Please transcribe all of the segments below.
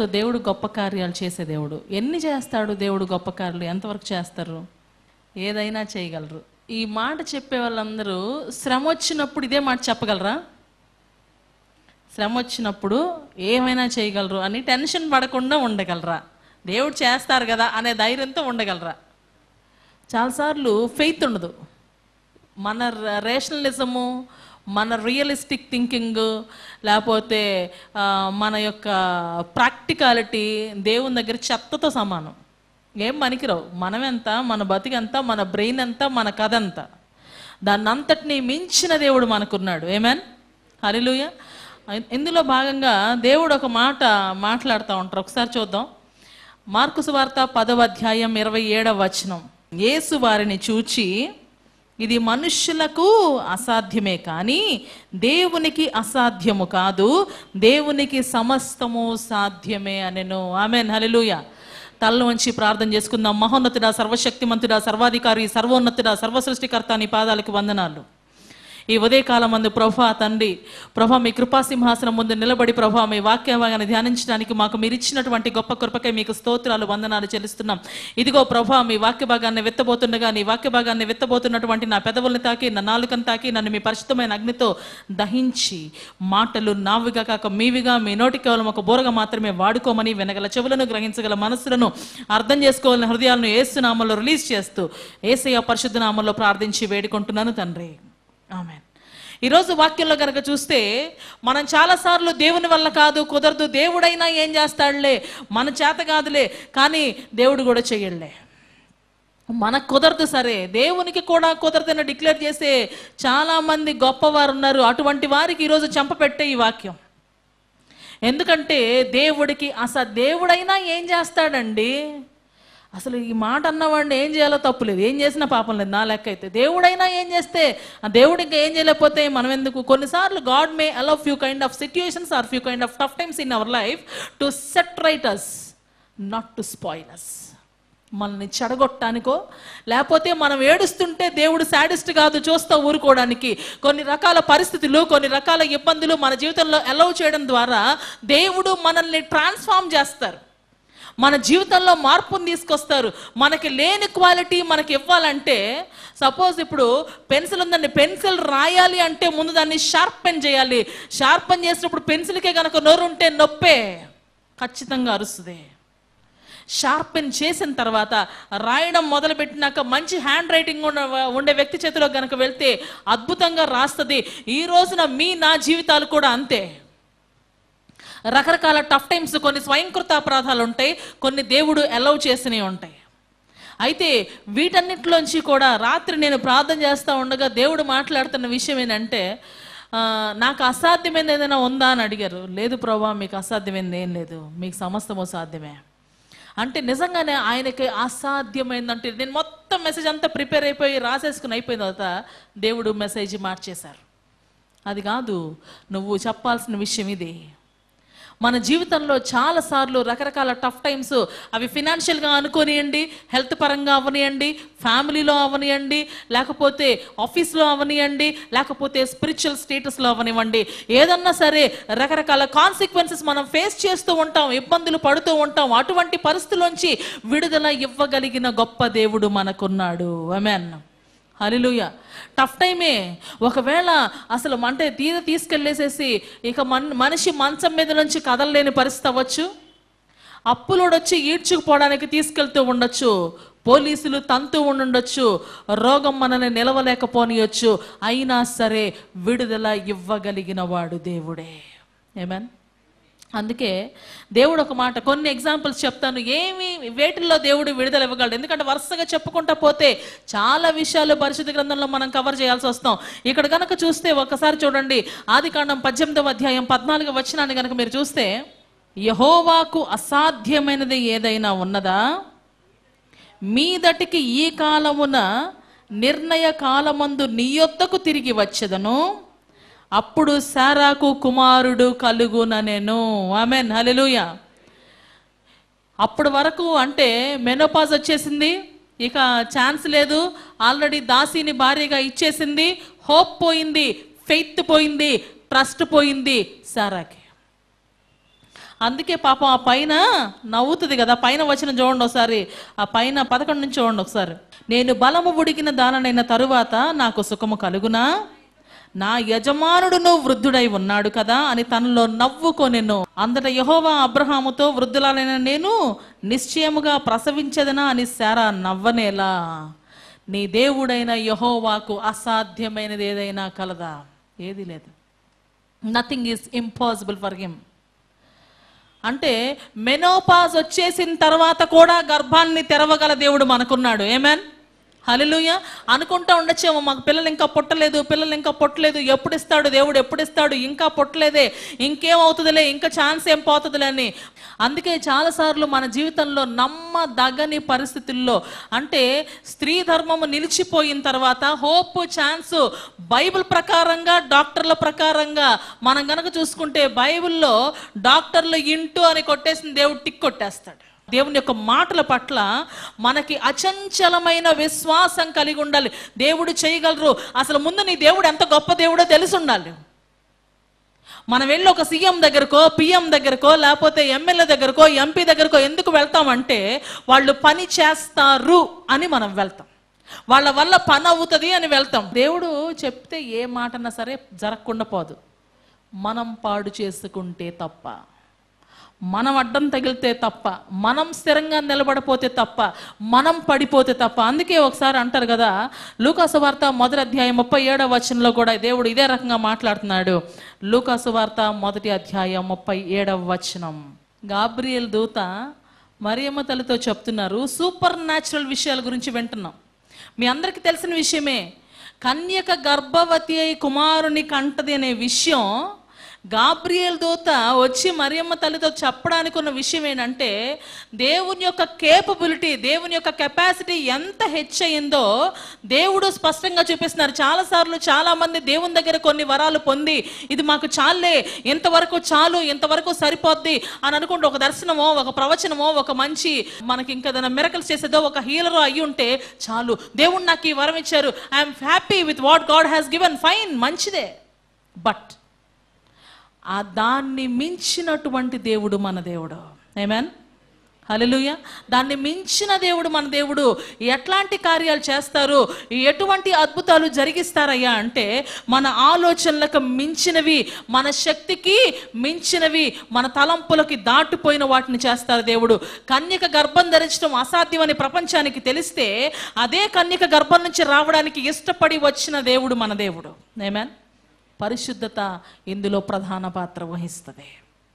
జీవితంలో దేవుడు గొప్ప కార్యాలు చేసే దేవుడు ఎన్ని చేస్తాడు దేవుడు గొప్ప కార్యాలు ఎంతవరకు చేస్తారు ఏదైనా చేయగలరు ఈ మాట చెప్పే వాళ్ళందరూ శ్రమ వచ్చినప్పుడు ఇదే మాట చెప్పగలరా శ్రమ వచ్చినప్పుడు ఏమైనా చేయగలరు అని టెన్షన్ పడకుండా ఉండగలరా దేవుడు చేస్తారు కదా అనే ధైర్యంతో ఉండగలరా చాలాసార్లు ఫెయిత్ ఉండదు మన రేషనలిజము మన రియలిస్టిక్ థింకింగ్ లేకపోతే ఆ, మన యొక్క ప్రాక్టికాలిటీ దేవుని దగ్గర చెత్తతో సమానం ఏం పనికిరావు మనమెంత మన బతికెంత మన బ్రెయిన్ ఎంత మన కథ ఎంత దాన్ని అంతటిని మించిన దేవుడు మనకున్నాడు ఏమేన్ హరిలుయ ఇందులో భాగంగా దేవుడు ఒక మాట మాట్లాడుతూ ఉంటారు ఒకసారి చూద్దాం మార్కు సువార్త పదవ అధ్యాయం ఇరవై ఏడవ వచనం యేసు వారిని చూచి ఇది మనుష్యులకు అసాధ్యమే కానీ దేవునికి అసాధ్యము కాదు దేవునికి సమస్తము సాధ్యమే అనెను ఆమెన్ హల్లెలూయా తలలో వంచి ప్రార్థన చేసుకుందాం మహోన్నతుడా సర్వశక్తిమంతుడా సర్వాధికారి సర్వోన్నతుడా సర్వసృష్టికర్త నీ పాదాలకు వందనాలు ఈ ఉదయకాలం మందు ప్రభా తండ్రి ప్రభా మీ కృపా సింహాసనం ముందు నిలబడి ప్రభా మీ వాక్యభాగాన్ని ధ్యానించడానికి మాకు మీరు ఇచ్చినటువంటి గొప్ప కృపకై మీకు స్తోత్రాలు వందనాలు చెల్లిస్తున్నాం ఇదిగో ప్రభా మీ వాక్య భాగాన్ని విత్తబోతుండగా నీ వాక్య భాగాన్ని విత్తబోతున్నటువంటి నా పెదవుల్ని తాకి నా నాలుకను తాకి నన్ను మీ పరిశుద్ధమైన అగ్నితో దహించి మాటలు నావిగా కాక మీవిగా మీ నోటి కేవలం ఒక బోరగా మాత్రమే వాడుకోమని వినగల చెవులను గ్రహించగల మనస్సులను అర్థం చేసుకోవాలని హృదయాలను ఏసునామంలో రిలీజ్ చేస్తూ ఏసయ్య పరిశుద్ధ నామంలో ప్రార్థించి వేడుకుంటున్నాను తండ్రి ఆమె ఈరోజు వాక్యంలో కనుక చూస్తే మనం చాలాసార్లు దేవుని వల్ల కాదు కుదరదు దేవుడైనా ఏం చేస్తాడులే మన చేత కాదులే కానీ దేవుడు కూడా చెయ్యలే మనకు కుదరదు సరే దేవునికి కూడా కుదరదని డిక్లేర్ చేసే చాలా మంది గొప్పవారు ఉన్నారు అటువంటి వారికి ఈరోజు చంపపెట్టే ఈ వాక్యం ఎందుకంటే దేవుడికి అసలు దేవుడైనా ఏం చేస్తాడండి అసలు ఈ మాట అన్నవాడిని ఏం చేయాలో తప్పులేదు ఏం చేసినా పాపం లేదు నా లెక్క అయితే దేవుడైనా ఏం చేస్తే ఆ దేవుడు ఇంకా ఏం చేయలేకపోతే మనం ఎందుకు కొన్నిసార్లు God may allow few kind of situations or few kind of tough times in our life to set right us not to spoil us మనల్ని చెడగొట్టడానికో లేకపోతే మనం ఏడుస్తుంటే దేవుడు సాడిస్ట్ కాదు చూస్తా ఊరుకోవడానికి కొన్ని రకాల పరిస్థితులు కొన్ని రకాల ఇబ్బందులు మన జీవితంలో అలౌ చేయడం ద్వారా దేవుడు మనల్ని ట్రాన్స్ఫార్మ్ చేస్తారు మన జీవితంలో మార్పుని తీసుకొస్తారు మనకి లేని క్వాలిటీ మనకి ఇవ్వాలంటే సపోజ్ ఇప్పుడు పెన్సిల్ ఉందండి పెన్సిల్ రాయాలి అంటే ముందు దాన్ని షార్పెన్ చేయాలి షార్పెన్ చేసినప్పుడు పెన్సిల్కే కనుక నోరు ఉంటే నొప్పే ఖచ్చితంగా అరుస్తుంది షార్పెన్ చేసిన తర్వాత రాయడం మొదలుపెట్టినాక మంచి హ్యాండ్ రైటింగ్ ఉన్న ఉండే వ్యక్తి చేతిలో కనుక వెళ్తే అద్భుతంగా రాస్తుంది ఈ రోజున మీ నా జీవితాలు కూడా అంతే రకరకాల టఫ్ టైమ్స్ కొన్ని స్వయంకృత అపరాధాలు ఉంటాయి కొన్ని దేవుడు అలౌ చేసినవి ఉంటాయి అయితే వీటన్నిటిలోంచి కూడా రాత్రి నేను ప్రార్థన చేస్తూ ఉండగా దేవుడు మాట్లాడుతున్న విషయం ఏంటంటే ఆ, నాకు అసాధ్యమైనది ఏదైనా ఉందా అని అడిగారు లేదు ప్రభా మీకు అసాధ్యమైనది ఏం లేదు మీకు సమస్తము సాధ్యమే అంటే నిజంగానే ఆయనకి అసాధ్యమైందంటే నేను మొత్తం మెసేజ్ అంతా ప్రిపేర్ అయిపోయి రాసేసుకుని అయిపోయిన తర్వాత దేవుడు మెసేజ్ మార్చేశారు అది కాదు నువ్వు చెప్పాల్సిన విషయం ఇది మన జీవితంలో చాలాసార్లు రకరకాల టఫ్ టైమ్స్ అవి ఫినాన్షియల్గా అనుకోనియండి హెల్త్ పరంగా అవనియండి ఫ్యామిలీలో అవనియండి లేకపోతే ఆఫీస్లో అవనియండి లేకపోతే స్పిరిచువల్ స్టేటస్లో అవనివ్వండి ఏదన్నా సరే రకరకాల కాన్సిక్వెన్సెస్ మనం ఫేస్ చేస్తూ ఉంటాం ఇబ్బందులు పడుతూ ఉంటాం అటువంటి పరిస్థితుల్లోంచి విడుదల ఇవ్వగలిగిన గొప్ప దేవుడు మనకున్నాడు అమెన్ హలిలుయ టఫ్ టైమే ఒకవేళ అసలు అంటే తీర తీసుకెళ్ళేసేసి ఇక మన్ మనిషి మంచం మీద నుంచి కదలలేని పరిస్థితి అవ్వచ్చు అప్పులోడు వచ్చి ఈడ్చుకుపోవడానికి తీసుకెళ్తూ ఉండొచ్చు పోలీసులు తంతూ ఉండుండొచ్చు రోగం మనల్ని నిలవలేకపోనియొచ్చు అయినా సరే విడుదల ఇవ్వగలిగిన వాడు దేవుడే ఏమన్ అందుకే దేవుడు ఒక మాట కొన్ని ఎగ్జాంపుల్స్ చెప్తాను ఏమి వేటిల్లో దేవుడు విడుదల ఇవ్వగలడు ఎందుకంటే వరుసగా చెప్పుకుంటా పోతే చాలా విషయాలు పరిశుద్ధ గ్రంథంలో మనం కవర్ చేయాల్సి వస్తాం ఇక్కడ కనుక చూస్తే ఒకసారి చూడండి ఆది కాండం పద్దెనిమిదవ అధ్యాయం పద్నాలుగు వచ్చినాన్ని కనుక మీరు చూస్తే యహోవాకు అసాధ్యమైనది ఏదైనా ఉన్నదా మీదటికి ఈ కాలమున నిర్ణయ కాలమందు నీ యొద్దకు తిరిగి వచ్చేదను అప్పుడు సారాకు కుమారుడు కలుగుననెను ఆమెన్ హల్లెలూయ అప్పటి వరకు అంటే మెనోపాజ్ వచ్చేసింది ఇక ఛాన్స్ లేదు ఆల్రెడీ దాసిని భార్యగా ఇచ్చేసింది హోప్ పోయింది ఫెయిత్ పోయింది ట్రస్ట్ పోయింది సారాకి అందుకే పాపం ఆ పైన నవ్వుతుంది కదా పైన వచ్చిన చూడండి ఒకసారి ఆ పైన పదకొండు నుంచి చూడండి ఒకసారి నేను బలము ఉడికిన దాననైన తరువాత నాకు సుఖము కలుగునా నా యజమానుడును వృద్ధుడై ఉన్నాడు కదా అని తనలో నవ్వుకొనెను అందట యహోవా అబ్రహాముతో వృద్ధులైన నేను నిశ్చయముగా ప్రసవించదనా అని శారా నవ్వనేలా నీ దేవుడైన యహోవాకు అసాధ్యమైనది ఏదైనా కలదా ఏది లేదు nothing is impossible for him అంటే మెనోపాజ్ వచ్చేసిన తర్వాత కూడా గర్భాన్ని తెరవగల దేవుడు మనకున్నాడు ఏమేన్ హలిలుయ అనుకుంటా ఉండొచ్చేమో మాకు పిల్లలు ఇంకా పుట్టలేదు పిల్లలు ఇంకా పుట్టలేదు ఎప్పుడు ఇస్తాడు దేవుడు ఎప్పుడు ఇస్తాడు ఇంకా పుట్టలేదే ఇంకేమవుతుందిలే ఇంకా ఛాన్స్ ఏం పోతుందిలే అని అందుకే చాలాసార్లు మన జీవితంలో నమ్మదగని పరిస్థితుల్లో అంటే స్త్రీ ధర్మము నిలిచిపోయిన తర్వాత హోప్ ఛాన్స్ బైబిల్ ప్రకారంగా డాక్టర్ల ప్రకారంగా మనం గనక చూసుకుంటే బైబిల్లో డాక్టర్లు ఇంటూ అని కొట్టేసిన దేవుడు టిక్ కొట్టేస్తాడు దేవుని యొక్క మాటల పట్ల మనకి అచంచలమైన విశ్వాసం కలిగి ఉండాలి దేవుడు చేయగలరు అసలు ముందు నీ దేవుడు ఎంత గొప్ప దేవుడో తెలిసి ఉండాలి మనం వెళ్ళి ఒక సీఎం దగ్గరకో పిఎం దగ్గరకో లేకపోతే ఎమ్మెల్యే దగ్గరకో ఎంపీ దగ్గరకో ఎందుకు వెళ్తామంటే వాళ్ళు పని చేస్తారు అని మనం వెళ్తాం వాళ్ళ వల్ల పని అవుతుంది అని వెళ్తాం దేవుడు చెప్తే ఏ మాటన్నా సరే జరగకుండా పోదు మనం పాడు చేసుకుంటే తప్ప మనం అడ్డం తగిలితే తప్ప మనం స్థిరంగా నిలబడిపోతే తప్ప మనం పడిపోతే తప్ప అందుకే ఒకసారి అంటారు కదా లూకాసు వార్త మొదటి అధ్యాయం ముప్పై ఏడవ వచనంలో కూడా దేవుడు ఇదే రకంగా మాట్లాడుతున్నాడు లూకాసు వార్త మొదటి అధ్యాయం ముప్పై ఏడవ వచనం గాబ్రియల్ దూత మరియమ్మ తల్లితో చెప్తున్నారు సూపర్ న్యాచురల్ విషయాల గురించి వింటున్నాం మీ అందరికీ తెలిసిన విషయమే కన్యక గర్భవతి అయి కుమారుని కంటది అనే విషయం గాబ్రియల్ దూత వచ్చి మరియమ్మ తల్లితో చెప్పడానికి ఉన్న విషయం ఏంటంటే దేవుని యొక్క కేపబిలిటీ దేవుని యొక్క కెపాసిటీ ఎంత హెచ్చయిందో దేవుడు స్పష్టంగా చూపిస్తున్నారు చాలాసార్లు చాలామంది దేవుని దగ్గర కొన్ని వరాలు పొంది ఇది మాకు చాలే ఇంతవరకు చాలు ఇంతవరకు సరిపోద్ది అని అనుకుంటే ఒక దర్శనమో ఒక ప్రవచనమో ఒక మంచి మనకి ఇంకా ఏదైనా మిరకల్స్ చేసేదో ఒక హీలరో అయ్యి ఉంటే చాలు దేవుడు నాకు ఈ వరం ఇచ్చారు I'm happy with what God has given fine మంచిదే బట్ ఆ దాన్ని మించినటువంటి దేవుడు మన దేవుడు ఏమేన్ హల్లెలూయ దాన్ని మించిన దేవుడు మన దేవుడు ఎట్లాంటి కార్యాలు చేస్తారు ఎటువంటి అద్భుతాలు జరిగిస్తారయ్యా అంటే మన ఆలోచనలకు మించినవి మన శక్తికి మించినవి మన తలంపులకి దాటిపోయిన వాటిని చేస్తారు దేవుడు కన్యక గర్భం ధరించడం అసాధ్యమని ప్రపంచానికి తెలిస్తే అదే కన్యక గర్భం నుంచి రావడానికి ఇష్టపడి వచ్చిన దేవుడు మన దేవుడు ఏమేన్ పరిశుద్ధత ఇందులో ప్రధాన పాత్ర వహిస్తుంది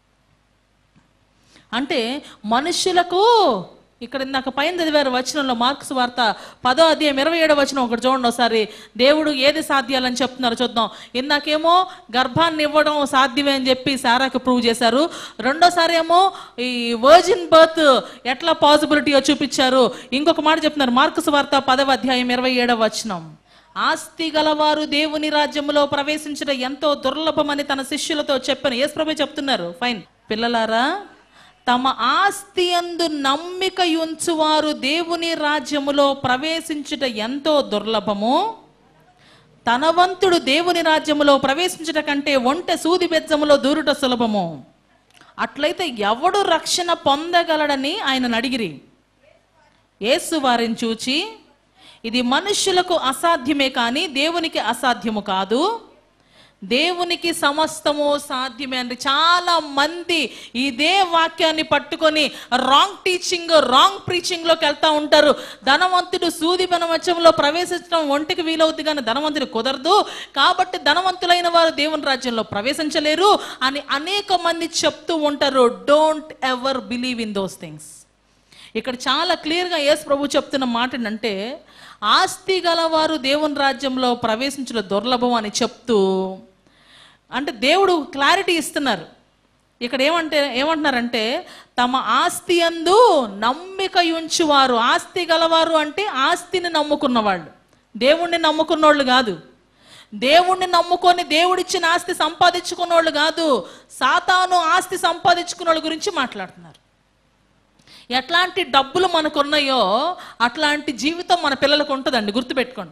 అంటే మనుషులకు ఇక్కడ ఇందాక పైన చదివారు వచనంలో మార్క్స్ వార్త పదో అధ్యాయం ఇరవై ఏడో వచనం ఒకటి చూడండి ఒకసారి దేవుడు ఏది సాధ్యాలని చెప్తున్నారు చూద్దాం ఇందాకేమో గర్భాన్ని ఇవ్వడం సాధ్యమే అని చెప్పి సారాకి ప్రూవ్ చేశారు రెండోసారి ఏమో ఈ వర్జిన్ బర్త్ ఎట్లా పాసిబిలిటీయో చూపించారు ఇంకొక మాట చెప్తున్నారు మార్క్స్ వార్త పదవ అధ్యాయం ఇరవై ఏడవ వచనం ఆస్తి గలవారు దేవుని రాజ్యములో ప్రవేశించడం ఎంతో దుర్లభమని తన శిష్యులతో చెప్పాను యేసుప్రభు చెప్తున్నారు ఫైన్ పిల్లలారా తమ ఆస్తి అందు నమ్మిక ఉంచువారు దేవుని రాజ్యములో ప్రవేశించుట ఎంతో దుర్లభము తనవంతుడు దేవుని రాజ్యములో ప్రవేశించుట కంటే ఒంటె సూది బెజ్జములో దూరుట సులభము అట్లయితే ఎవడు రక్షణ పొందగలడని ఆయన అడిగిరి యేసు వారిని చూచి ఇది మనుష్యులకు అసాధ్యమే కానీ దేవునికి అసాధ్యము కాదు దేవునికి సమస్తము సాధ్యమే అండి చాలా మంది ఇదే వాక్యాన్ని పట్టుకొని రాంగ్ టీచింగ్ రాంగ్ ప్రీచింగ్లోకి వెళ్తా ఉంటారు ధనవంతుడు సూది బనవచ్చంలో ప్రవేశించడం ఒంటికి వీలవుద్ది కానీ ధనవంతుడు కుదరదు కాబట్టి ధనవంతులైన వారు దేవుని రాజ్యంలో ప్రవేశించలేరు అని అనేక మంది చెప్తూ ఉంటారు don't ever believe in those things ఇక్కడ చాలా క్లియర్గా యేసు ప్రభు చెప్తున్న మాట ఏంటంటే ఆస్తి గలవారు దేవుని రాజ్యంలో ప్రవేశించడం దుర్లభం అని చెప్తూ అంటే దేవుడు క్లారిటీ ఇస్తున్నారు ఇక్కడ ఏమంటే ఏమంటున్నారంటే తమ ఆస్తి అందు నమ్మిక ఉంచువారు ఆస్తి గలవారు అంటే ఆస్తిని నమ్ముకున్న వాళ్ళు దేవుణ్ణి నమ్ముకున్నోళ్ళు కాదు దేవుణ్ణి నమ్ముకొని దేవుడిచ్చిన ఆస్తి సంపాదించుకున్నోళ్ళు కాదు సాతాను ఆస్తి సంపాదించుకున్న వాళ్ళ గురించి మాట్లాడుతున్నారు ఎట్లాంటి డబ్బులు మనకున్నాయో అట్లాంటి జీవితం మన పిల్లలకు ఉంటుందండి గుర్తుపెట్టుకోండి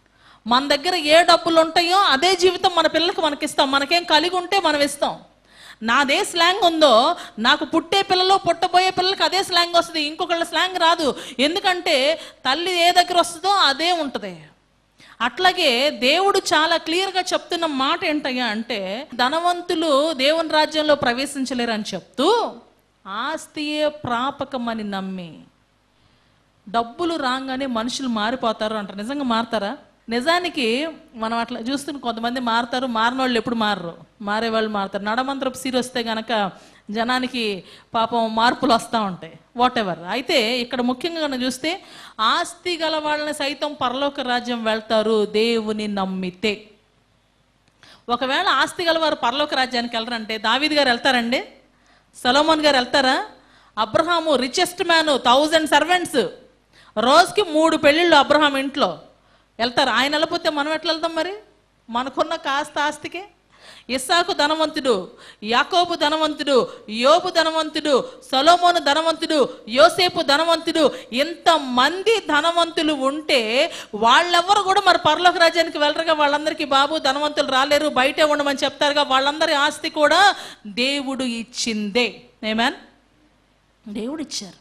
మన దగ్గర ఏ డబ్బులు ఉంటాయో అదే జీవితం మన పిల్లలకు మనకిస్తాం మనకేం కలిగి ఉంటే మనం ఇస్తాం నాదే స్లాంగ్ ఉందో నాకు పుట్టే పిల్లలు పుట్టబోయే పిల్లలకి అదే స్లాంగ్ వస్తుంది ఇంకొకళ్ళ స్లాంగ్ రాదు ఎందుకంటే తల్లి ఏ దగ్గర వస్తుందో అదే ఉంటుంది అట్లాగే దేవుడు చాలా క్లియర్గా చెప్తున్న మాట ఏంటయ్యా అంటే ధనవంతులు దేవుని రాజ్యంలో ప్రవేశించలేరు అని చెప్తూ ఆస్తియే ప్రాపకమని నమ్మి డబ్బులు రాగానే మనుషులు మారిపోతారు అంటారు నిజంగా మారతారా నిజానికి మనం అట్లా చూస్తున్న కొంతమంది మారుతారు మారిన వాళ్ళు ఎప్పుడు మారరు మారే వాళ్ళు మారుతారు నడమంత్రపు సీరి వస్తే గనక జనానికి పాపం మార్పులు వస్తూ ఉంటాయి వాట్ ఎవర్ అయితే ఇక్కడ ముఖ్యంగా మనం చూస్తే ఆస్తి గల వాళ్ళని సైతం పరలోక రాజ్యం వెళ్తారు దేవుని నమ్మితే ఒకవేళ ఆస్తి గల వారు పరలోక రాజ్యానికి వెళ్ళరంటే దావీద్ గారు వెళ్తారండి సలోమోన్ గారు వెళ్తారా Abraham richest man thousand servants రోజుకి మూడు పెళ్ళిళ్ళు అబ్రహాం ఇంట్లో వెళ్తారు ఆయన వెళ్ళకపోతే మనం ఎట్లా వెళ్తాం మరి మనకున్న కాస్త ఆస్తికే ఇస్సాకు ధనవంతుడు యాకోబు ధనవంతుడు యోబు ధనవంతుడు సొలోమోను ధనవంతుడు యోసేపు ధనవంతుడు ఇంతమంది ధనవంతులు ఉంటే వాళ్ళెవ్వరు కూడా మరి పరలోక రాజ్యానికి వెళ్ళరుగా వాళ్ళందరికీ బాబు ధనవంతులు రాలేరు బయటే ఉండమని చెప్తారుగా వాళ్ళందరి ఆస్తి కూడా దేవుడు ఇచ్చిందే ఏమన్ దేవుడు ఇచ్చారు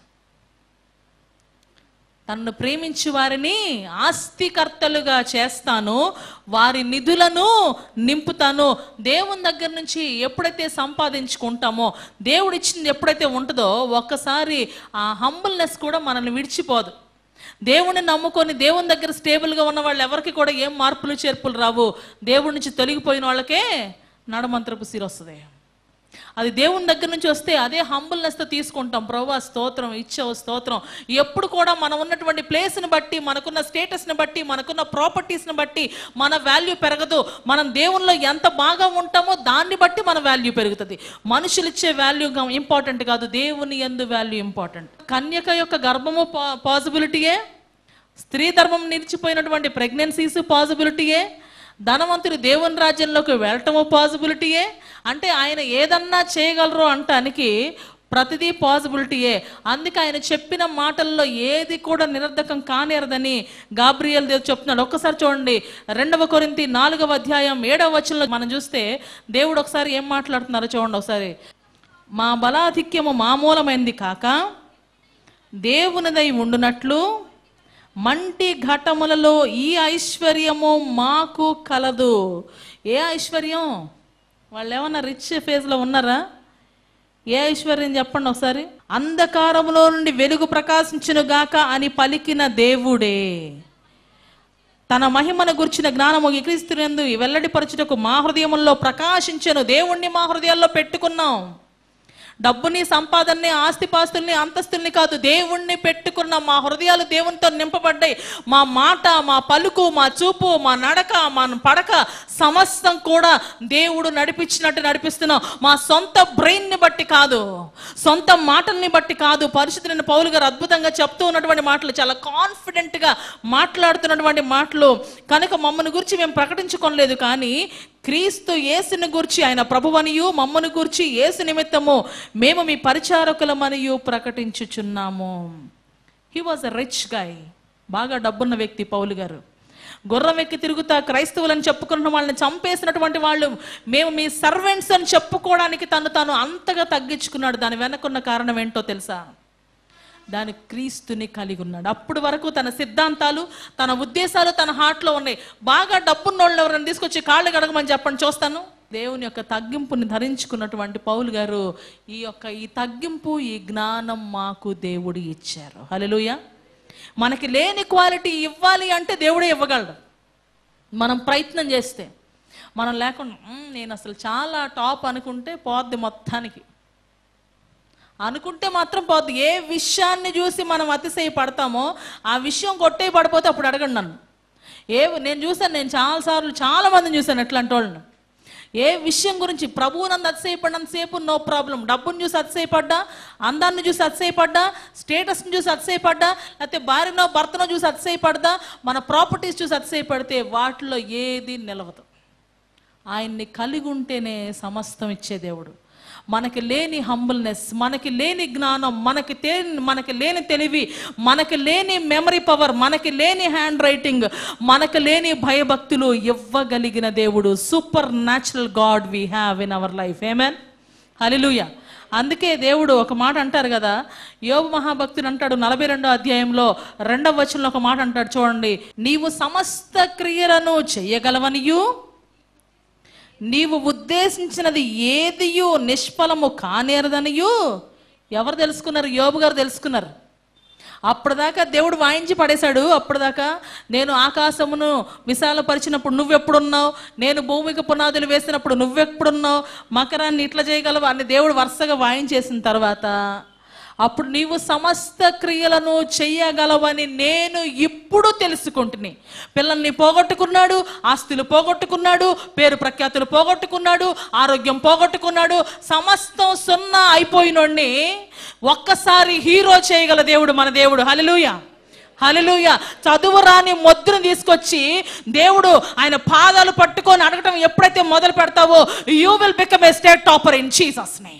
తన్ను ప్రేమించు వారిని ఆస్తికర్తలుగా చేస్తాను వారి నిధులను నింపుతాను దేవుని దగ్గర నుంచి ఎప్పుడైతే సంపాదించుకుంటామో దేవుడు ఇచ్చింది ఎప్పుడైతే ఉంటుందో ఒక్కసారి ఆ హంబుల్నెస్ కూడా మనల్ని విడిచిపోదు దేవుని నమ్ముకొని దేవుని దగ్గర స్టేబుల్గా ఉన్న వాళ్ళు ఎవరికి కూడా ఏం మార్పులు చేర్పులు రావు దేవుడి నుంచి తొలగిపోయిన వాళ్ళకే నడమంత్రపు సిరి వస్తుంది అది దేవుని దగ్గర నుంచి వస్తే అదే హంబుల్నెస్తో తీసుకుంటాం ప్రభా స్తోత్రం ఇచ్చావు స్తోత్రం ఎప్పుడు కూడా మనం ఉన్నటువంటి ప్లేస్ని బట్టి మనకున్న స్టేటస్ని బట్టి మనకున్న ప్రాపర్టీస్ని బట్టి మన వాల్యూ పెరగదు మనం దేవునిలో ఎంత బాగా ఉంటామో దాన్ని బట్టి మన వాల్యూ పెరుగుతుంది మనుషులు ఇచ్చే వాల్యూ ఇంపార్టెంట్ కాదు దేవుని ఎందు వాల్యూ ఇంపార్టెంట్ కన్యక యొక్క గర్భము పాసిబిలిటీయే స్త్రీ ధర్మం నిలిచిపోయినటువంటి ప్రెగ్నెన్సీస్ పాసిబిలిటీయే ధనవంతుడు దేవుని రాజ్యంలోకి వెళ్ళటము పాసిబిలిటీయే అంటే ఆయన ఏదన్నా చేయగలరు అంటానికి ప్రతిదీ పాసిబిలిటీయే అందుకే ఆయన చెప్పిన మాటల్లో ఏది కూడా నిరర్ధకం కానేరదని గాబ్రియల్ దేవ్ చెప్తున్నాడు ఒక్కసారి చూడండి రెండవ కొరింతి నాలుగవ అధ్యాయం ఏడవ వచనంలో మనం చూస్తే దేవుడు ఒకసారి ఏం మాట్లాడుతున్నారో చూడండి ఒకసారి మా బలాధిక్యము మామూలమైంది కాక దేవునిదై ఉండునట్లు మంటి ఘటములలో ఈ ఐశ్వర్యము మాకు కలదు ఏ ఐశ్వర్యం వాళ్ళు ఏమన్నా రిచ్ ఫేజ్లో ఉన్నారా ఏ ఐశ్వర్యం చెప్పండి ఒకసారి అంధకారములో నుండి వెలుగు ప్రకాశించును గాక అని పలికిన దేవుడే తన మహిమను గుర్చిన జ్ఞానము క్రీస్తునందు వెల్లడిపరచుటకు మా హృదయముల్లో ప్రకాశించను దేవుణ్ణి మా హృదయాల్లో పెట్టుకున్నాం డబ్బుని సంపాదనని ఆస్తిపాస్తుల్ని అంతస్తుల్ని కాదు దేవుణ్ణి పెట్టుకున్న మా హృదయాలు దేవునితో నింపబడ్డాయి మా మాట మా పలుకు మా చూపు మా నడక మా పడక సమస్తం కూడా దేవుడు నడిపించినట్టు నడిపిస్తున్నాం మా సొంత బ్రెయిన్ని బట్టి కాదు సొంత మాటల్ని బట్టి కాదు పరిశుద్ధులైన పౌలు గారు అద్భుతంగా చెప్తూ ఉన్నటువంటి మాటలు చాలా కాన్ఫిడెంట్గా మాట్లాడుతున్నటువంటి మాటలు కనుక మమ్మల్ని గురించి మేము ప్రకటించుకోలేదు కానీ క్రీస్తు యేసుని గురించి ఆయన ప్రభువనియు మమ్మను గురించి యేసు నిమిత్తము మేము మీ పరిచారకులమనియు ప్రకటించుచున్నాము he was a rich guy బాగా డబ్బున్న వ్యక్తి పౌలు గారు గుర్రం ఎక్కి తిరుగుతా క్రైస్తవులని చెప్పుకున్న వాళ్ళని చంపేసినటువంటి వాళ్ళు మేము మీ సర్వెంట్స్ అని చెప్పుకోవడానికి తను తాను అంతగా తగ్గించుకున్నాడు దాని వెనకున్న కారణం ఏంటో తెలుసా దాని క్రీస్తుని కలిగి ఉన్నాడు అప్పటి వరకు తన సిద్ధాంతాలు తన ఉద్దేశాలు తన హార్ట్లో ఉన్నాయి బాగా డబ్బున్న వాళ్ళు ఎవరైనా తీసుకొచ్చి కాళ్ళు గడగమని చెప్పండి చూస్తాను దేవుని యొక్క తగ్గింపుని ధరించుకున్నటువంటి పౌలు గారు ఈ యొక్క ఈ తగ్గింపు ఈ జ్ఞానం మాకు దేవుడు ఇచ్చారు హల్లెలూయ మనకి లేని క్వాలిటీ ఇవ్వాలి అంటే దేవుడే ఇవ్వగలడు మనం ప్రయత్నం చేస్తే మనం లేకుండా "మ్మ్, నేను అసలు చాలా టాప్ అనుకుంటే పోద్ది మొత్తానికి అనుకుంటే మాత్రం పోద్ది ఏ విషయాన్ని చూసి మనం అతిశయపడతామో ఆ విషయం కొట్టే పడిపోతే అప్పుడు అడగండి నన్ను ఏ నేను చూసాను నేను చాలాసార్లు చాలా మందిని చూశాను ఎట్లాంటి వాళ్ళని ఏ విషయం గురించి ప్రభువు నందు అతిశయపడినంతసేపు నో ప్రాబ్లం డబ్బును చూసి అతిశయపడ్డా అందాన్ని చూసి అతిశయపడ్డా స్టేటస్ని చూసి అతిశయపడ్డా లేకపోతే భార్యనో భర్తనో చూసి అతిశయపడ్డా మన ప్రాపర్టీస్ చూసి అతిశయపడితే వాటిలో ఏది నిలవదు ఆయన్ని కలిగి ఉంటేనే సమస్తం ఇచ్చే దేవుడు మనకి లేని హంబుల్నెస్ మనకి లేని జ్ఞానం మనకి తే మనకి లేని తెలివి మనకి లేని మెమరీ పవర్ మనకి లేని హ్యాండ్ రైటింగ్ మనకి లేని భయభక్తులు ఇవ్వగలిగిన దేవుడు supernatural God we have in our life amen hallelujah అందుకే దేవుడు ఒక మాట అంటారు కదా యోబు మహాభక్తుడు అంటాడు నలభై రెండో అధ్యాయంలో రెండవ వచనంలో ఒక మాట అంటాడు చూడండి నీవు సమస్త క్రియలను చెయ్యగలవనియు నీవు ఉద్దేశించినది ఏదియు నిష్ఫలము కానేరదనియు ఎవరు తెలుసుకున్నారు యోబు గారు తెలుసుకున్నారు అప్పటిదాకా దేవుడు వాయించి పడేశాడు అప్పటిదాకా నేను ఆకాశమును విశాలపరిచినప్పుడు నువ్వెప్పుడున్నావు నేను భూమికి పునాదులు వేసినప్పుడు నువ్వెప్పుడున్నావు మకరాన్ని ఇట్లా చేయగలవు అని దేవుడు వరుసగా వాయించేసిన తర్వాత అప్పుడు నీవు సమస్త క్రియలను చెయ్యగలవని నేను ఇప్పుడు తెలుసుకుంటుని పిల్లల్ని పోగొట్టుకున్నాడు ఆస్తులు పోగొట్టుకున్నాడు పేరు ప్రఖ్యాతులు పోగొట్టుకున్నాడు ఆరోగ్యం పోగొట్టుకున్నాడు సమస్తం సున్నా అయిపోయినోడిని ఒక్కసారి హీరో చేయగల దేవుడు మన దేవుడు హల్లెలూయా హల్లెలూయా చదువు రాని మొద్దును తీసుకొచ్చి దేవుడు ఆయన పాదాలు పట్టుకొని అడగటం ఎప్పుడైతే మొదలు పెడతావో you will become a state topper in Jesus name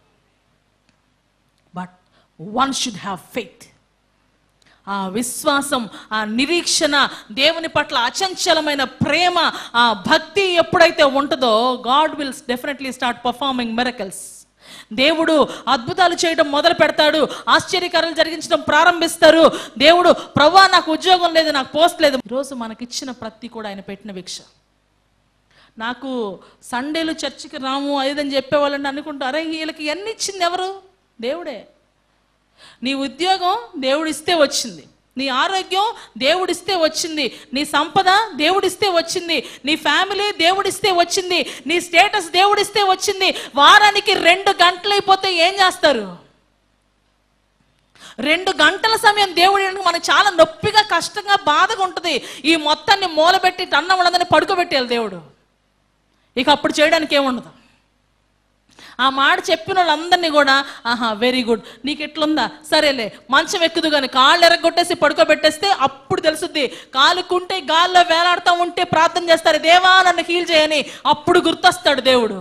but one should have faith ఆ విశ్వాసం ఆ నిరీక్షణ దేవుని పట్ల అచంచలమైన ప్రేమ ఆ భక్తి ఎప్పుడైతే ఉంటుందో God will definitely start performing miracles దేవుడు అద్భుతాలు చేయడం మొదలు పెడతాడు ఆశ్చర్యకారాలు జరిగించడం ప్రారంభిస్తారు దేవుడు ప్రవ్వా నాకు ఉద్యోగం లేదు నాకు పోస్ట్ లేదు ఈరోజు మనకిచ్చిన ప్రతి కూడా ఆయన పెట్టిన భిక్ష నాకు సండేలు చర్చికి రాము అదేదని చెప్పేవాళ్ళని అనుకుంటా అరే వీళ్ళకి ఎన్ని ఇచ్చింది ఎవరు దేవుడే నీ ఉద్యోగం దేవుడిస్తే వచ్చింది నీ ఆరోగ్యం దేవుడిస్తే వచ్చింది నీ సంపద దేవుడిస్తే వచ్చింది నీ ఫ్యామిలీ దేవుడిస్తే వచ్చింది నీ స్టేటస్ దేవుడిస్తే వచ్చింది వారానికి రెండు గంటలైపోతే ఏం చేస్తారు రెండు గంటల సమయం దేవుడు ఇవ్వడానికి మనకు చాలా నొప్పిగా కష్టంగా బాధగా ఉంటుంది ఈ మొత్తాన్ని మూలబెట్టి అన్నం ఉండదని పడుకోబెట్టేయాలి దేవుడు ఇక అప్పుడు చేయడానికి ఏముండదు ఆ మాట చెప్పిన వాళ్ళందరినీ కూడా ఆహా వెరీ గుడ్ నీకు ఎట్లుందా సరేలే మంచం ఎక్కుదు కానీ కాళ్ళు ఎరగొట్టేసి పడుకోబెట్టేస్తే అప్పుడు తెలుసుద్ది కాలుకుంటే గాల్లో వేలాడుతూ ఉంటే ప్రార్థన చేస్తారు దేవా నన్ను హీల్ చేయని అప్పుడు గుర్తొస్తాడు దేవుడు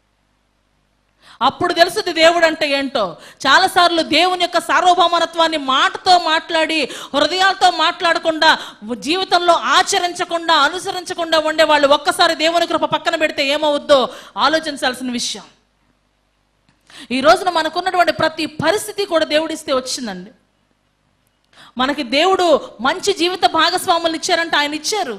అప్పుడు తెలుసుది దేవుడు అంటే ఏంటో చాలాసార్లు దేవుని యొక్క సార్వభౌమనత్వాన్ని మాటతో మాట్లాడి హృదయాలతో మాట్లాడకుండా జీవితంలో ఆచరించకుండా అనుసరించకుండా ఉండే వాళ్ళు ఒక్కసారి దేవుని కృప పక్కన పెడితే ఏమవుద్దో ఆలోచించాల్సిన విషయం ఈ రోజున మనకున్నటువంటి ప్రతి పరిస్థితి కూడా దేవుడిస్తే వచ్చిందండి మనకి దేవుడు మంచి జీవిత భాగస్వాములు ఇచ్చారంటే ఆయన ఇచ్చారు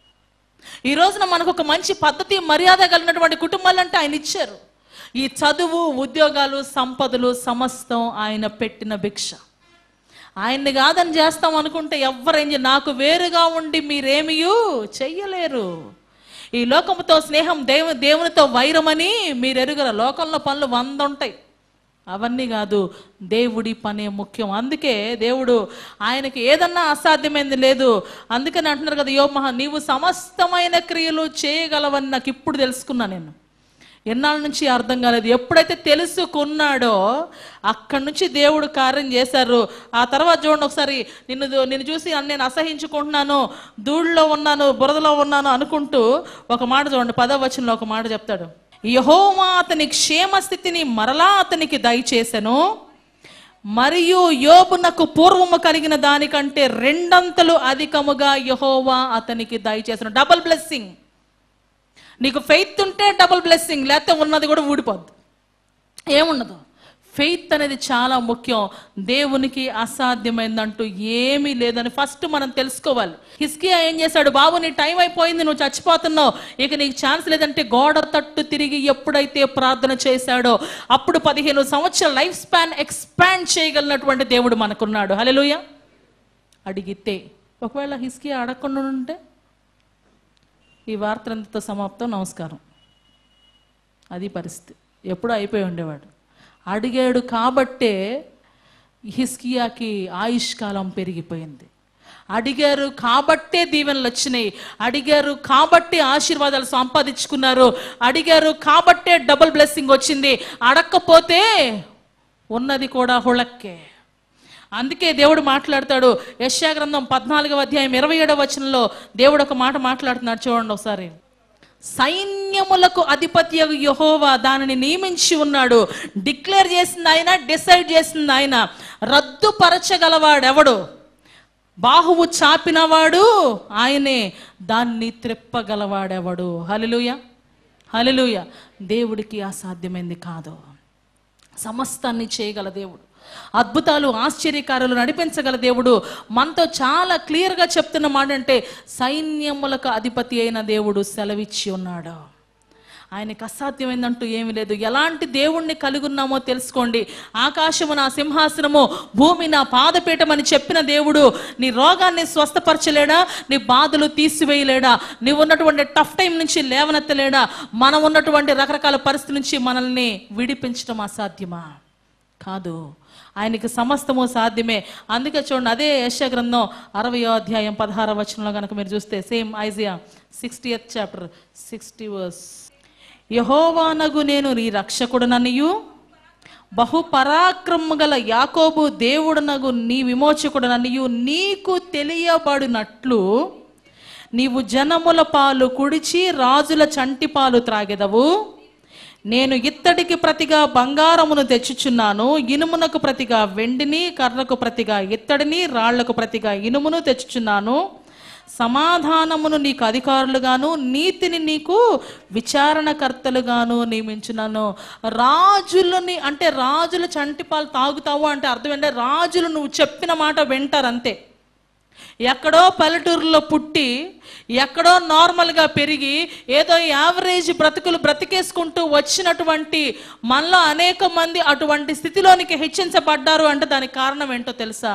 ఈ రోజున మనకు ఒక మంచి పద్ధతి మర్యాద కలిగినటువంటి కుటుంబాలు అంటే ఆయన ఇచ్చారు ఈ చదువు ఉద్యోగాలు సంపదలు సమస్తం ఆయన పెట్టిన భిక్ష ఆయన్ని కాదని చేస్తాం అనుకుంటే ఎవరేం చే- నాకు వేరుగా ఉండి మీరేమియూ చెయ్యలేరు ఈ లోకముతో స్నేహం దేవు దేవునితో వైరమని మీరు ఎరుగర లోకంలో పనులు వంద ఉంటాయి అవన్నీ కాదు దేవుడి పనే ముఖ్యం అందుకే దేవుడు ఆయనకి ఏదన్నా అసాధ్యమైంది లేదు అందుకని అంటున్నారు కదా యో మహా నీవు సమస్తమైన క్రియలు చేయగలవని నాకు ఇప్పుడు తెలుసుకున్నా నేను ఎన్నాళ్ళ నుంచి అర్థం కాలేదు ఎప్పుడైతే తెలుసుకున్నాడో అక్కడి నుంచి దేవుడు కార్యం చేశారు ఆ తర్వాత చూడండి ఒకసారి నిన్ను నిన్ను చూసి నేను అసహించుకుంటున్నాను ధూళిలో ఉన్నాను బురదలో ఉన్నాను అనుకుంటూ ఒక మాట చూడండి పదవ వచనంలో ఒక మాట చెప్తాడు యహోవా అతని క్షేమ స్థితిని మరలా అతనికి దయచేసెను మరియు యోబునకు పూర్వము కలిగిన దానికంటే రెండంతలు అధికముగా యహోవా అతనికి దయచేసను డబుల్ బ్లెస్సింగ్ నీకు ఫెయిత్ ఉంటే డబుల్ బ్లెస్సింగ్ లేకపోతే ఉన్నది కూడా ఊడిపోద్ది ఏముండదు ఫెయిత్ అనేది చాలా ముఖ్యం దేవునికి అసాధ్యమైందంటూ ఏమీ లేదని ఫస్ట్ మనం తెలుసుకోవాలి హిస్కియా ఏం చేశాడు బాబు నీ టైం అయిపోయింది నువ్వు చచ్చిపోతున్నావు ఇక నీకు ఛాన్స్ లేదంటే గోడ తట్టు తిరిగి ఎప్పుడైతే ప్రార్థన చేశాడో అప్పుడు పదిహేను సంవత్సరాల లైఫ్ స్పాన్ ఎక్స్పాండ్ చేయగలిగినటువంటి దేవుడు మనకున్నాడు హల్లెలూయా అడిగితే ఒకవేళ హిస్కియా అడగకుండా ఉంటే ఈ వార్తంతో సమాప్తం నమస్కారం అది పరిస్థితి ఎప్పుడూ అయిపోయి ఉండేవాడు అడిగాడు కాబట్టే హిస్కియాకి ఆయుష్కాలం పెరిగిపోయింది అడిగారు కాబట్టే దీవెనలు వచ్చినాయి అడిగారు కాబట్టే ఆశీర్వాదాలు సంపాదించుకున్నారు అడిగారు కాబట్టే డబుల్ బ్లెస్సింగ్ వచ్చింది అడక్కపోతే ఉన్నది కూడా హుళక్కే అందుకే దేవుడు మాట్లాడతాడు యశ్యా గ్రంథం పద్నాలుగవ అధ్యాయం ఇరవై ఏడవ వచనంలో దేవుడు ఒక మాట మాట్లాడుతున్నాడు చూడండి ఒకసారి సైన్యములకు అధిపతి యహోవా దానిని నియమించి ఉన్నాడు డిక్లేర్ చేసింది ఆయన డిసైడ్ చేసింది ఆయన రద్దుపరచగలవాడెవడు బాహువు చాపినవాడు ఆయనే దాన్ని త్రిప్పగలవాడెవడు హలిలుయ హలిలుయ దేవుడికి అసాధ్యమైంది కాదు సమస్తాన్ని చేయగల దేవుడు అద్భుతాలు ఆశ్చర్యకారులు నడిపించగల దేవుడు మనతో చాలా క్లియర్గా చెప్తున్న మాట అంటే సైన్యములకు అధిపతి అయిన దేవుడు సెలవిచ్చి ఉన్నాడు ఆయనకు అసాధ్యమైందంటూ ఏమీ లేదు ఎలాంటి దేవుణ్ణి కలిగి ఉన్నామో తెలుసుకోండి ఆకాశము నా సింహాసనము భూమి నా పాదపీఠం అని చెప్పిన దేవుడు నీ రోగాన్ని స్వస్థపరచలేడా నీ బాధలు తీసివేయలేడా నీవు ఉన్నటువంటి టఫ్ టైం నుంచి లేవనెత్తలేడా మనం ఉన్నటువంటి రకరకాల పరిస్థితి నుంచి మనల్ని విడిపించడం అసాధ్యమా కాదు ఆయనకి సమస్తము సాధ్యమే అందుకే చూడండి అదే యశ గ్రంథం అరవయో అధ్యాయం పదహార వచనంలో కనుక మీరు చూస్తే same Isaiah sixty chapter sixty verse యహోవానగు నేను నీ రక్షకుడననియు బహు పరాక్రమ గల యాకోబు దేవుడనగు నీ విమోచకుడననియు నీకు తెలియబడినట్లు నీవు జనముల పాలు కుడిచి రాజుల చంటి పాలు త్రాగెదవు నేను ఇత్తడికి ప్రతిగా బంగారమును తెచ్చుచున్నాను ఇనుమునకు ప్రతిగా వెండిని కర్రకు ప్రతిగా ఇత్తడిని రాళ్లకు ప్రతిగా ఇనుమును తెచ్చుచున్నాను సమాధానమును నీకు అధికారులుగాను నీతిని నీకు విచారణకర్తలుగాను నియమించున్నాను రాజులని అంటే రాజుల చంటిపాలు తాగుతావు అంటే అర్థం ఏంటంటే రాజులు నువ్వు చెప్పిన మాట వింటారు అంతే ఎక్కడో పల్లెటూరులో పుట్టి ఎక్కడో నార్మల్గా పెరిగి ఏదో యావరేజ్ బ్రతుకులు బ్రతికేసుకుంటూ వచ్చినటువంటి మనలో అనేక మంది అటువంటి స్థితిలోనికి హెచ్చించబడ్డారు అంటే దానికి కారణం ఏంటో తెలుసా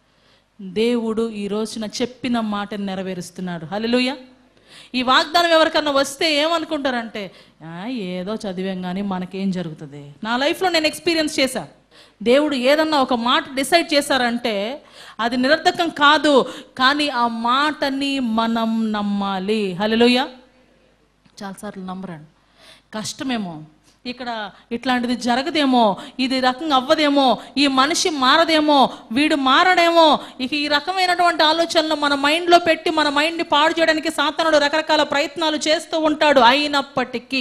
దేవుడు ఈ రోజున చెప్పిన మాటను నెరవేరుస్తున్నాడు హల్లెలూయా ఈ వాగ్దానం ఎవరికన్నా వస్తే ఏమనుకుంటారంటే "ఆ, ఏదో చదివాం కానీ మనకేం జరుగుతుంది నా లైఫ్లో నేను ఎక్స్పీరియన్స్ చేశా దేవుడు ఏదన్నా ఒక మాట డిసైడ్ చేశారంటే అది నిరర్థకం కాదు కానీ ఆ మాటని మనం నమ్మాలి హల్లెలూయా చాలాసార్లు నమ్మరండి కష్టమేమో ఇక్కడ ఇట్లాంటిది జరగదేమో ఇది రకంగా అవ్వదేమో ఈ మనిషి మారదేమో వీడు మారడేమో ఇక ఈ రకమైనటువంటి ఆలోచనలు మన మైండ్లో పెట్టి మన మైండ్ని పాడు చేయడానికి సాతనుడు రకరకాల ప్రయత్నాలు చేస్తూ ఉంటాడు అయినప్పటికీ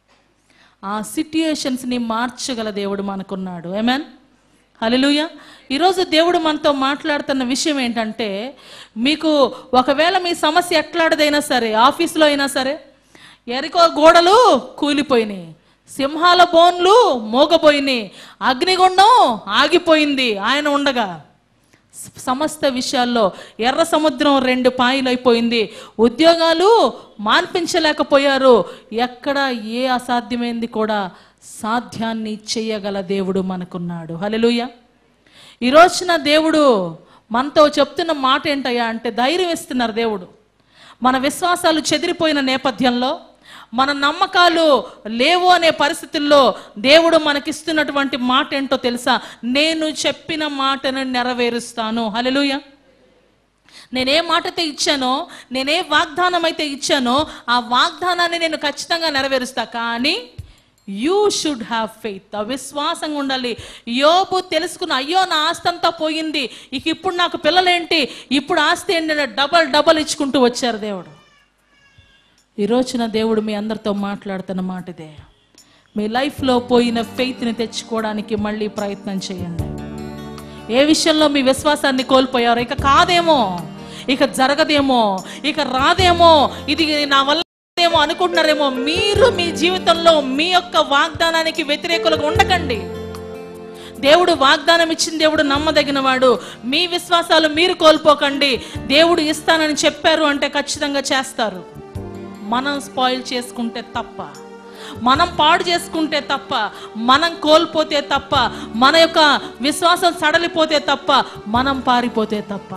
ఆ సిట్యుయేషన్స్ని మార్చగల దేవుడు మనకున్నాడు ఏమేన్ హల్లెలూయా ఈరోజు దేవుడు మనతో మాట్లాడుతున్న విషయం ఏంటంటే మీకు ఒకవేళ మీ సమస్య ఎట్లాంటిదైనా సరే ఆఫీస్లో అయినా సరే ఎరికో గోడలు కూలిపోయినాయి సింహాల బోన్లు మోగపోయినాయి అగ్నిగుండం ఆగిపోయింది ఆయన ఉండగా స- సమస్త విషయాల్లో ఎర్ర సముద్రం రెండు పాయలైపోయింది ఉద్యోగాలు మాన్పించలేకపోయారు ఎక్కడ ఏ అసాధ్యమైంది కూడా సాధ్యాన్ని చేయగల దేవుడు మనకున్నాడు హల్లెలూయా ఈ రోజున దేవుడు మనతో చెప్తున్న మాట ఏంటయ్యా అంటే ధైర్యం ఇస్తున్నారు దేవుడు మన విశ్వాసాలు చెదిరిపోయిన నేపథ్యంలో మన నమ్మకాలు లేవు అనే పరిస్థితుల్లో దేవుడు మనకిస్తున్నటువంటి మాట ఏంటో తెలుసా నేను చెప్పిన మాటను నెరవేరుస్తాను హల్లెలూయా నేనే మాట అయితే ఇచ్చానో నేనే వాగ్దానం అయితే ఇచ్చానో ఆ వాగ్దానాన్ని నేను ఖచ్చితంగా నెరవేరుస్తా కానీ యూ షుడ్ హ్యావ్ ఫెయిత్ విశ్వాసంగా ఉండాలి యోబు తెలుసుకున్న అయ్యో నా ఆస్తి అంతా పోయింది ఇక ఇప్పుడు నాకు పిల్లలేంటి ఇప్పుడు ఆస్తి ఏంటంటే డబల్ డబల్ ఇచ్చుకుంటూ వచ్చారు దేవుడు ఈ రోజున దేవుడు మీ అందరితో మాట్లాడుతున్న మాట ఇదే మీ లైఫ్లో పోయిన ఫెయిత్ని తెచ్చుకోవడానికి మళ్ళీ ప్రయత్నం చేయండి ఏ విషయంలో మీ విశ్వాసాన్ని కోల్పోయారో ఇక కాదేమో ఇక జరగదేమో ఇక రాదేమో ఇది నా వల్ల ఏమో అనుకుంటున్నారేమో మీరు మీ జీవితంలో మీ యొక్క వాగ్దానానికి వ్యతిరేకులుగా ఉండకండి దేవుడు వాగ్దానం ఇచ్చిన దేవుడు నమ్మదగినవాడు మీ విశ్వాసాలు మీరు కోల్పోకండి దేవుడు ఇస్తానని చెప్పారు అంటే ఖచ్చితంగా చేస్తారు మనం స్పాయిల్ చేసుకుంటే తప్ప మనం పాడు చేసుకుంటే తప్ప మనం కోల్పోతే తప్ప మన యొక్క విశ్వాసం సడలిపోతే తప్ప మనం పారిపోతే తప్ప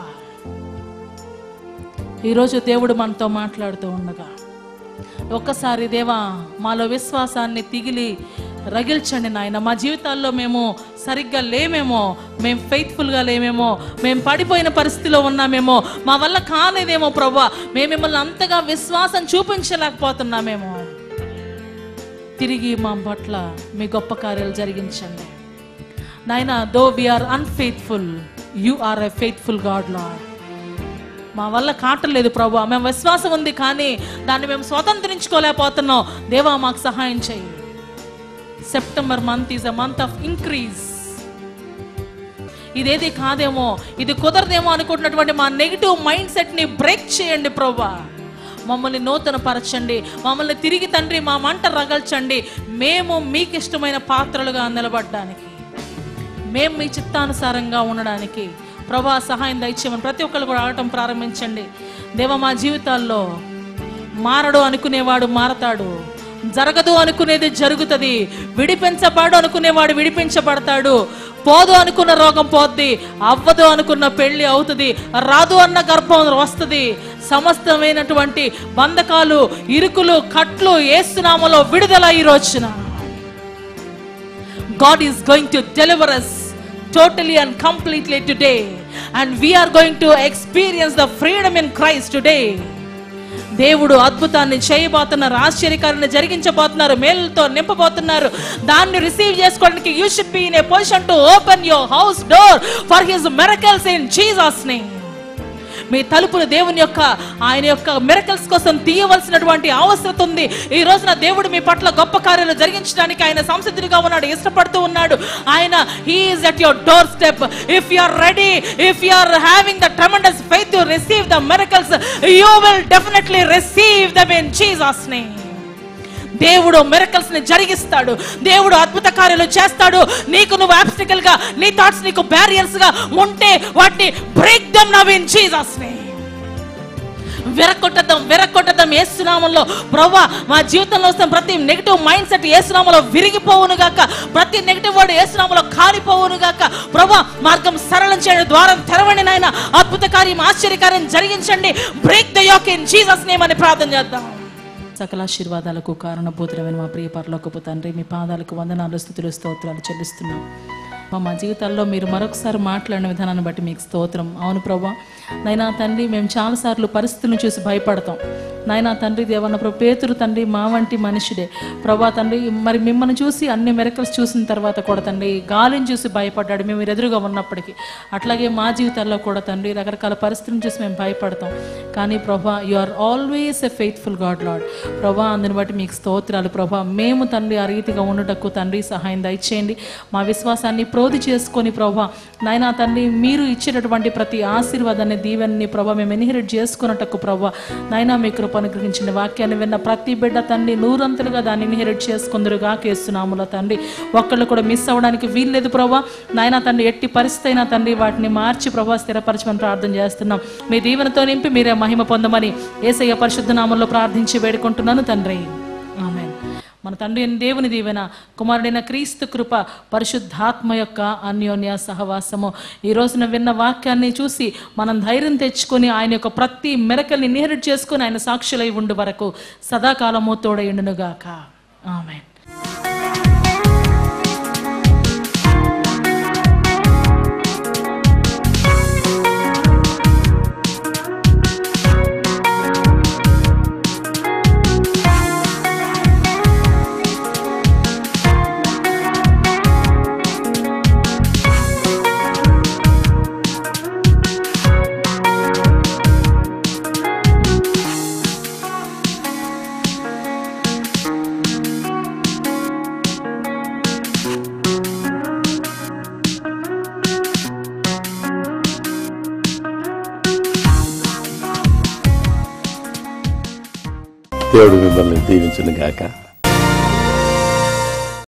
ఈరోజు దేవుడు మనతో మాట్లాడుతూ ఉండగా ఒక్కసారి దేవా మాలో విశ్వాసాన్ని తిగిలి రగిల్చండి నాయన మా జీవితాల్లో మేము సరిగ్గా లేమేమో మేము ఫెయిత్ఫుల్గా లేమేమో మేము పడిపోయిన పరిస్థితిలో ఉన్నామేమో మా వల్ల కాలేదేమో ప్రభా మేము మిమ్మల్ని అంతగా విశ్వాసం చూపించలేకపోతున్నామేమో తిరిగి మా పట్ల మీ గొప్ప కార్యాలు జరిగించండి నాయన though we're unfaithful you are a faithful God Lord మా వల్ల కాటలేదు ప్రభు మేము విశ్వాసం ఉంది కానీ దాన్ని మేము స్వతంత్రించుకోలేకపోతున్నాం దేవా మాకు సహాయం చేయి September month is a month of increase ఇదేది కాదేమో ఇది కుదరదేమో అనుకుంటున్నటువంటి మా నెగిటివ్ మైండ్ సెట్ని బ్రేక్ చేయండి ప్రభా మమ్మల్ని నూతన పరచండి మమ్మల్ని తిరిగి తండ్రి మా మంట రగల్చండి మేము మీకు ఇష్టమైన పాత్రలుగా నిలబడడానికి మేము మీ చిత్తానుసారంగా ఉండడానికి ప్రభా సహాయం దయచేయమని ప్రతి ఒక్కరు కూడా ఆడటం ప్రారంభించండి దేవ మా జీవితాల్లో మారడు అనుకునేవాడు మారతాడు జరగదు అనుకునేది జరుగుతుంది విడిపించబడు అనుకునేవాడు విడిపించబడతాడు పోదు అనుకున్న రోగం పోద్ది అవ్వదు అనుకున్న పెళ్లి అవుతుంది రాదు అన్న గర్భం వస్తుంది సమస్తమైనటువంటి బంధకాలు ఇరుకులు కట్లు ఏసునామలో విడుదల ఈ రోజున God is going to deliver us totally and completely today. And we are going to experience the freedom in Christ today. దేవుడు అద్భుతాన్ని చేయబోతున్నారు ఆశ్చర్యకారాన్ని జరిగించబోతున్నారు మేలుతో నింపబోతున్నారు దాన్ని రిసీవ్ చేసుకోవడానికి you should be in a position to open your house door for his miracles in Jesus name మీ తలుపులు దేవుని యొక్క ఆయన యొక్క మిరకల్స్ కోసం తీయవలసినటువంటి అవసరం ఉంది ఈ రోజున దేవుడు మీ పట్ల గొప్ప కార్యాలు జరిగించడానికి ఆయన సంసిద్ధుడిగా ఉన్నాడు ఇష్టపడుతూ ఉన్నాడు ఆయన he's at your doorstep if you are ready if you are having the tremendous faith to receive the miracles you will definitely receive them in Jesus name దేవుడు మిరకల్స్ ని జరిగిస్తాడు దేవుడు అద్భుత కార్యాలు చేస్తాడు నీకు నువ్వు ఆబ్స్టికల్ గా నీ థాట్స్ నీకు బ్యారియర్స్ గా ఉంటే వాటిని break them now in Jesus name విరగొట్టద్దాం విరగొట్టద్దాం ఏసునామంలో ప్రవ్వా మా జీవితంలో వస్తున్న ప్రతి నెగిటివ్ మైండ్ సెట్ ఏసునామలో విరిగిపోవును గాక ప్రతి నెగిటివ్ వర్డ్ ఏసునామలో కాలిపోవును గాక ప్రవ్వా మార్గం సరళం చేయండి ద్వారం తెరవండి నాయన అద్భుత కార్యం ఆశ్చర్యకార్యం జరిగించండి break the yoke in Jesus name అని ప్రార్థన చేద్దాం సకల ఆశీర్వాదాలకు కారణభూతులమైన మా ప్రియ పరలోకపు తండ్రి మీ పాదాలకు వందనాలు స్థుతులు స్తోత్రాలు చెల్లిస్తున్నాం మా మా జీవితాల్లో మీరు మరొకసారి మాట్లాడిన విధానాన్ని బట్టి మీకు స్తోత్రం అవును ప్రభా నైనా తండ్రి మేము చాలాసార్లు పరిస్థితులను చూసి భయపడతాం నాయనా తండ్రి దేవన్న ప్రభు పేతురు తండ్రి మా వంటి మనుషుడే ప్రభా తండ్రి మరి మిమ్మల్ని చూసి అన్ని మెరకల్స్ చూసిన తర్వాత కూడా తండ్రి గాలిని చూసి భయపడ్డాడు మేము మీరు ఎదురుగా ఉన్నప్పటికీ అట్లాగే మా జీవితాల్లో కూడా తండ్రి రకరకాల పరిస్థితులను చూసి మేము భయపడతాం కానీ ప్రభా you are always a faithful God Lord ప్రభా అందుని బట్టి మీకు స్తోత్రాలు ప్రభా మేము తండ్రి ఆ రీతిగా ఉండటకు తండ్రి సహాయం దయచేయండి మా విశ్వాసాన్ని ప్రోధి చేసుకొని ప్రభా నాయనా తండ్రి మీరు ఇచ్చేటటువంటి ప్రతి ఆశీర్వాదాన్ని దీవెన్ని ప్రభా మేము ఎన్హిరేట్ చేసుకున్నటకు ప్రభా నాయనా మీ కృపను గ్రహించిన వాక్యాన్ని విన్న ప్రతి బిడ్డ తండ్రి నూరంతులుగా దాన్ని ఇన్హెరిట్ చేసుకుందరుగా కేస్తున్నాముల తండ్రి ఒక్కళ్ళు కూడా మిస్ అవ్వడానికి వీల్లేదు ప్రభా నాయనా తండ్రి ఎట్టి పరిస్థితి అయినా తండ్రి వాటిని మార్చి ప్రభా స్థిరపరచమని ప్రార్థన చేస్తున్నాం మీ దీవెనతో నింపి మీరే మహిమ పొందమని ఏసయ్య పరిశుద్ధ నామంలో ప్రార్థించి వేడుకుంటున్నాను తండ్రి ఆమెన్ మన తండ్రి అయిన దేవుని దీవెన కుమారుడైన క్రీస్తు కృప పరిశుద్ధాత్మ యొక్క అన్యోన్య సహవాసము ఈ రోజున విన్న వాక్యాన్ని చూసి మనం ధైర్యం తెచ్చుకొని ఆయన యొక్క ప్రతి మెరకల్ని నిహరిట్ చేసుకొని ఆయన సాక్షులై ఉండు వరకు సదాకాలము తోడయుండునుగాక ఆమెన్ దేవుడు మిమ్మల్ని దీవించను గాక